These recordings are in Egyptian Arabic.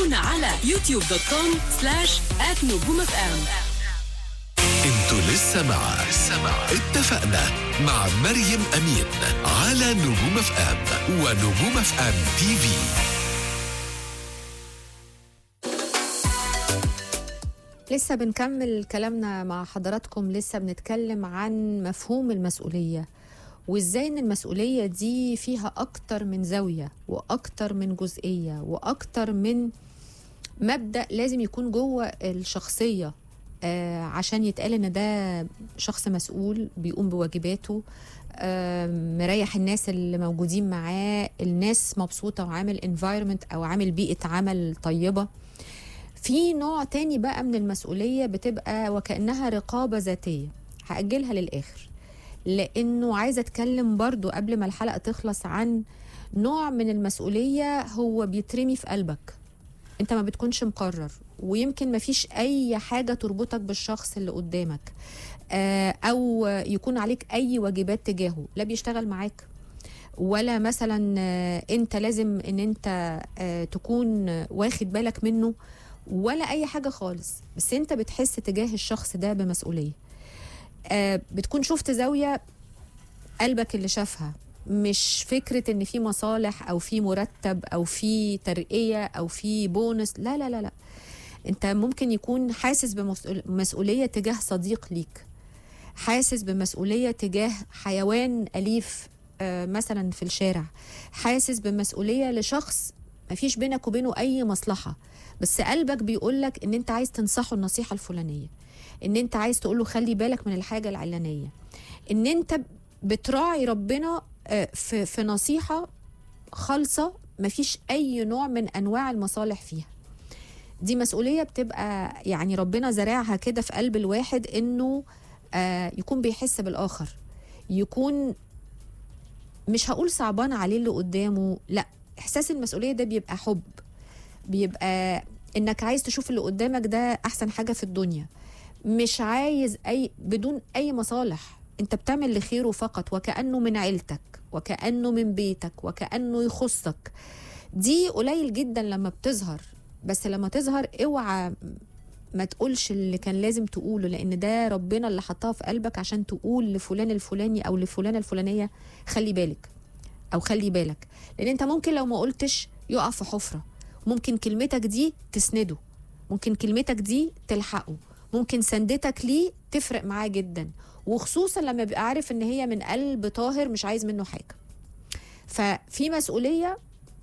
تابعونا على يوتيوب دوت كوم سلاش نجوم اف ام انتوا لسه مع اتفقنا مع مريم امين على نجوم اف ام ونجوم اف ام تي في لسه بنكمل كلامنا مع حضراتكم لسه بنتكلم عن مفهوم المسؤولية وازاي ان المسؤولية دي فيها اكتر من زاوية واكتر من جزئية واكتر من مبدأ لازم يكون جوه الشخصية آه عشان يتقال ان ده شخص مسؤول بيقوم بواجباته آه مريح الناس اللي موجودين معاه الناس مبسوطة وعامل environment او عامل بيئة عمل طيبة في نوع تاني بقى من المسؤولية بتبقى وكأنها رقابة ذاتية هأجلها للآخر لأنه عايزة أتكلم برضو قبل ما الحلقة تخلص عن نوع من المسؤولية هو بيترمي في قلبك انت ما بتكونش مقرر ويمكن ما فيش اي حاجة تربطك بالشخص اللي قدامك آه، او يكون عليك اي واجبات تجاهه لا بيشتغل معاك ولا مثلا آه، انت لازم ان انت آه، تكون واخد بالك منه ولا اي حاجه خالص بس انت بتحس تجاه الشخص ده بمسؤوليه آه، بتكون شفت زاويه قلبك اللي شافها مش فكره ان في مصالح او في مرتب او في ترقيه او في بونس لا لا لا لا انت ممكن يكون حاسس بمسؤوليه تجاه صديق ليك حاسس بمسؤوليه تجاه حيوان اليف آه، مثلا في الشارع حاسس بمسؤوليه لشخص مفيش بينك وبينه اي مصلحه بس قلبك بيقولك ان انت عايز تنصحه النصيحه الفلانيه ان انت عايز تقوله خلي بالك من الحاجه العلانيه ان انت بتراعي ربنا آه، في في نصيحه خالصه مفيش اي نوع من انواع المصالح فيها دي مسؤوليه بتبقى يعني ربنا زرعها كده في قلب الواحد انه آه، يكون بيحس بالاخر يكون مش هقول صعبان عليه اللي قدامه لا احساس المسؤوليه ده بيبقى حب بيبقى انك عايز تشوف اللي قدامك ده احسن حاجه في الدنيا مش عايز اي بدون اي مصالح انت بتعمل لخيره فقط وكانه من عيلتك وكانه من بيتك وكانه يخصك دي قليل جدا لما بتظهر بس لما تظهر اوعى ما تقولش اللي كان لازم تقوله لان ده ربنا اللي حطها في قلبك عشان تقول لفلان الفلاني او لفلانه الفلانيه خلي بالك او خلي بالك لان انت ممكن لو ما قلتش يقع في حفره ممكن كلمتك دي تسنده ممكن كلمتك دي تلحقه ممكن سندتك ليه تفرق معاه جدا وخصوصا لما بيبقى عارف ان هي من قلب طاهر مش عايز منه حاجه ففي مسؤوليه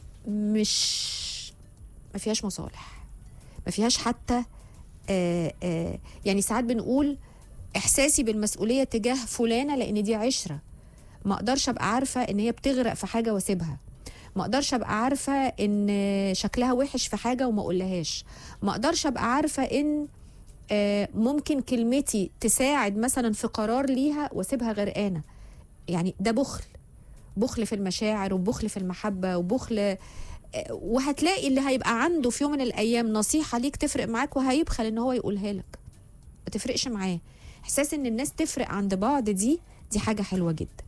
مش ما فيهاش مصالح ما فيهاش حتى آآ آآ يعني ساعات بنقول احساسي بالمسؤوليه تجاه فلانه لان دي عشره ما اقدرش ابقى عارفه ان هي بتغرق في حاجه واسيبها ما اقدرش ابقى عارفه ان شكلها وحش في حاجه وما اقولهاش ما اقدرش ابقى عارفه ان آه، ممكن كلمتي تساعد مثلا في قرار ليها واسيبها غرقانه يعني ده بخل بخل في المشاعر وبخل في المحبه وبخل آه، وهتلاقي اللي هيبقى عنده في يوم من الايام نصيحه ليك تفرق معاك وهيبخل ان هو يقولها لك ما تفرقش معاه احساس ان الناس تفرق عند بعض دي دي حاجه حلوه جدا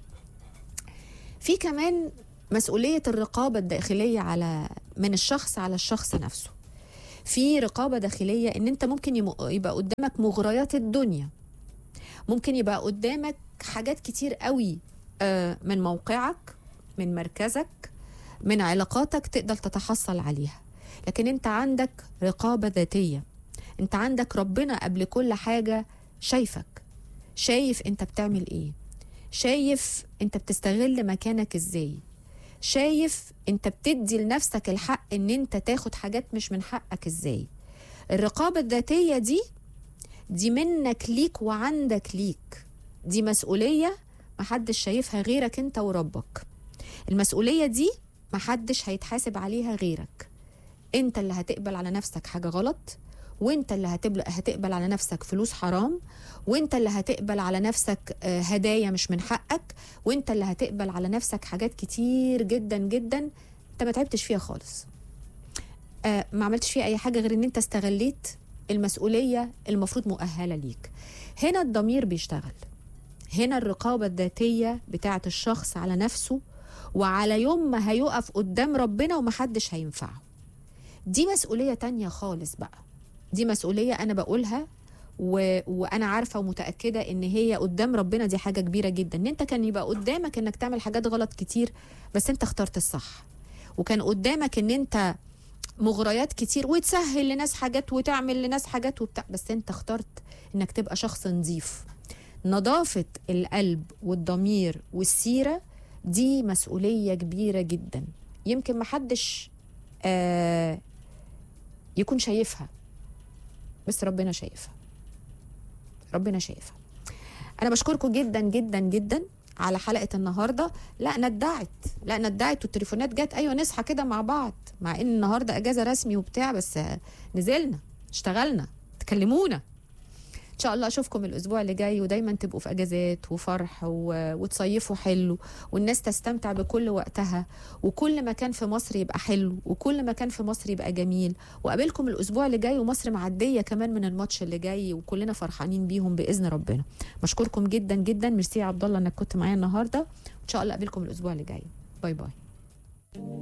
في كمان مسؤوليه الرقابه الداخليه على من الشخص على الشخص نفسه في رقابه داخليه ان انت ممكن يم- يبقى قدامك مغريات الدنيا ممكن يبقى قدامك حاجات كتير قوي آه، من موقعك من مركزك من علاقاتك تقدر تتحصل عليها لكن انت عندك رقابه ذاتيه انت عندك ربنا قبل كل حاجه شايفك شايف انت بتعمل ايه شايف انت بتستغل مكانك ازاي شايف انت بتدي لنفسك الحق ان انت تاخد حاجات مش من حقك ازاي الرقابة الذاتية دي دي منك ليك وعندك ليك دي مسؤولية محدش شايفها غيرك انت وربك المسؤولية دي محدش هيتحاسب عليها غيرك انت اللي هتقبل على نفسك حاجة غلط وانت اللي هتقبل, هتقبل على نفسك فلوس حرام وانت اللي هتقبل على نفسك آه، هدايا مش من حقك وانت اللي هتقبل على نفسك حاجات كتير جدا جدا انت ما تعبتش فيها خالص آه، ما عملتش فيها اي حاجه غير ان انت استغليت المسؤوليه المفروض مؤهله ليك هنا الضمير بيشتغل هنا الرقابه الذاتيه بتاعه الشخص على نفسه وعلى يوم ما هيقف قدام ربنا ومحدش هينفعه دي مسؤوليه تانية خالص بقى دي مسؤوليه انا بقولها و... وانا عارفه ومتاكده ان هي قدام ربنا دي حاجه كبيره جدا ان انت كان يبقى قدامك انك تعمل حاجات غلط كتير بس انت اخترت الصح وكان قدامك ان انت مغريات كتير وتسهل لناس حاجات وتعمل لناس حاجات وبتاع بس انت اخترت انك تبقى شخص نظيف نظافة القلب والضمير والسيرة دي مسؤولية كبيرة جدا يمكن محدش آه يكون شايفها بس ربنا شايفها ربنا شايفها انا بشكركم جدا جدا جدا على حلقه النهارده لا ندعت لا ندعت والتليفونات جت ايوه نصحى كده مع بعض مع ان النهارده اجازه رسمي وبتاع بس نزلنا اشتغلنا تكلمونا ان شاء الله اشوفكم الاسبوع اللي جاي ودايما تبقوا في اجازات وفرح و... وتصيفوا حلو والناس تستمتع بكل وقتها وكل مكان في مصر يبقى حلو وكل مكان في مصر يبقى جميل وقابلكم الاسبوع اللي جاي ومصر معديه كمان من الماتش اللي جاي وكلنا فرحانين بيهم باذن ربنا بشكركم جدا جدا ميرسي يا عبد الله انك كنت معايا النهارده ان شاء الله اقابلكم الاسبوع اللي جاي باي باي